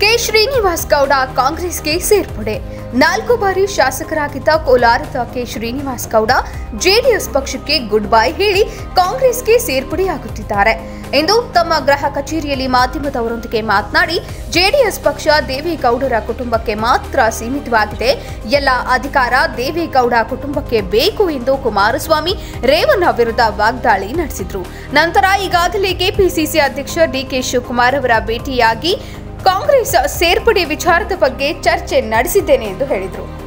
K Srinivas Gowda ಕಾಂಗ್ರೆಸ್ಗೆ ಸೇರ್ಪಡೆ ನಾಲ್ಕು ಬಾರಿ ಶಾಸಕರಾಗಿದ್ದ ಕೋಲಾರದ ಕೆ ಶ್ರೀನಿವಾಸ್ ಗೌಡ ಜೆಡಿಎಸ್ ಪಕ್ಷಕ್ಕೆ ಗುಡ್ ಬೈ ಹೇಳಿ ಕಾಂಗ್ರೆಸ್ಗೆ ಸೇರ್ಪಡೆಯಾಗುತ್ತಿದ್ದಾರೆ ಎಂದು ತಮ್ಮ ಗೃಹ ಕಚೇರಿಯಲ್ಲಿ ಮಾಧ್ಯಮದವರೊಂದಿಗೆ ಮಾತನಾಡಿ ಜೆಡಿಎಸ್ ಪಕ್ಷ ದೇವೇಗೌಡರ ಕುಟುಂಬಕ್ಕೆ ಮಾತ್ರ ಸೀಮಿತವಾಗಿದೆ ಎಲ್ಲ ಅಧಿಕಾರ ದೇವೇಗೌಡ ಕುಟುಂಬಕ್ಕೆ ಬೇಕು ಎಂದು ಕುಮಾರಸ್ವಾಮಿ ರೇವಣ್ಣ ವಿರುದ್ಧ ವಾಗ್ದಾಳಿ ನಡೆಸಿದ್ರು ನಂತರ ಈಗಾಗಲೇ ಕೆಪಿಸಿಸಿ ಅಧ್ಯಕ್ಷ ಡಿಕೆ ಶಿವಕುಮಾರ್ ಅವರ ಭೇಟಿಯಾಗಿ ಕಾಂಗ್ರೆಸ್ ಸೇರ್ಪಡೆ ವಿಚಾರದ ಬಗ್ಗೆ ಚರ್ಚೆ ನಡೆಸಿದ್ದೇನೆ ಎಂದು ಹೇಳಿದರು